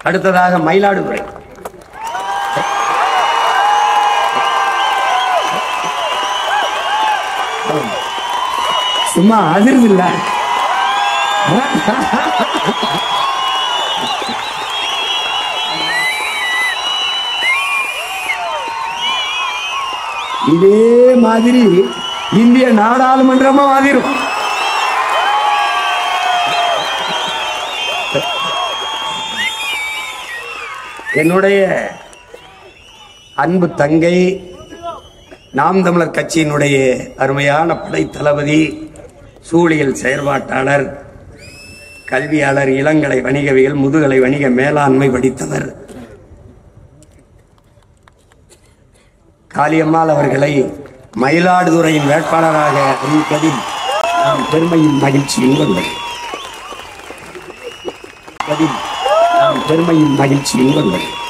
அடுத்ததாக மயிலாடுதுறை சும்மா அதிர்வு இல்ல இதே மாதிரி இந்திய நாடாளுமன்றமும் அதிரும் என்னுடைய அன்பு தங்கை நாம் தமிழர் கட்சியினுடைய அருமையான படை தளபதி சூழியல் செயற்பாட்டாளர் கல்வியாளர் இளங்கலை வணிகவியல் முதுகலை வணிக மேலாண்மை படித்தவர் காளியம்மாள் அவர்களை மயிலாடுதுறையின் வேட்பாளராக அறிவிப்பதில் நாம் பெருமையும் மகிழ்ச்சியும் கொள்கிறோம் பதில் நாம் பெருமையும் மகிழ்ச்சியும் கொள்கிறோம்